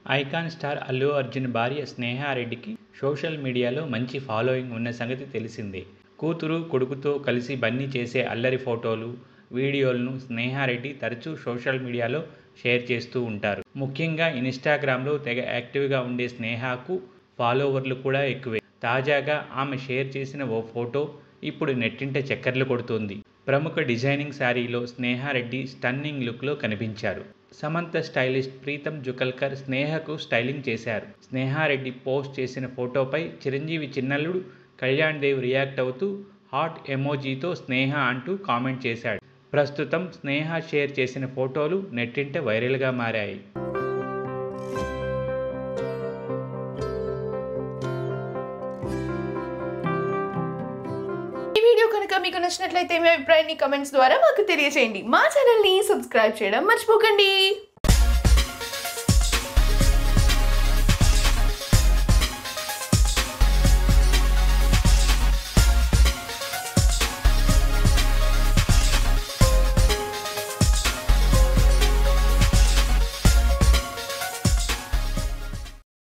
icon star Allu Arjun భార్య స్నేహారెడ్డికి social మీడియాలో మంచి ఫాలోయింగ్ ఉన్న సంగతి తెలిసిందే కూతురు కొడుకుతో కలిసి బన్నీ చేసే అల్లరి ఫోటోలు వీడియోలను స్నేహారెడ్డి తరచూ సోషల్ మీడియాలో షేర్ చేస్తూ ఉంటారు ముఖ్యంగా ఇన్స్టాగ్రామ్లో తెగ యాక్టివ్గా ఉండే స్నేహకు ఫాలోవర్లు కూడా ఎక్కువే తాజాగా ఆమె షేర్ చేసిన ఓ ఫోటో ఇప్పుడు నెట్టింట చక్కర్లు కొడుతోంది ప్రముఖ డిజైనింగ్ శారీలో స్నేహారెడ్డి స్టన్నింగ్ లుక్లో కనిపించారు సమంత స్టైలిస్ట్ ప్రీతం జుకల్కర్ స్నేహకు స్టైలింగ్ చేశారు స్నేహారెడ్డి పోస్ట్ చేసిన ఫోటోపై చిరంజీవి చిన్నల్లుడు కళ్యాణ్ దేవ్ రియాక్ట్ అవుతూ హాట్ ఎమోజీతో స్నేహ అంటూ కామెంట్ చేశాడు ప్రస్తుతం స్నేహ షేర్ చేసిన ఫోటోలు నెట్టింట వైరల్గా మారాయి ఈ వీడియో కనుక మీకు నచ్చినట్లయితే మీ అభిప్రాయాన్ని కమెంట్స్ ద్వారా మాకు తెలియజేయండి మా ఛానల్ని సబ్స్క్రైబ్ చేయడం మర్చిపోకండి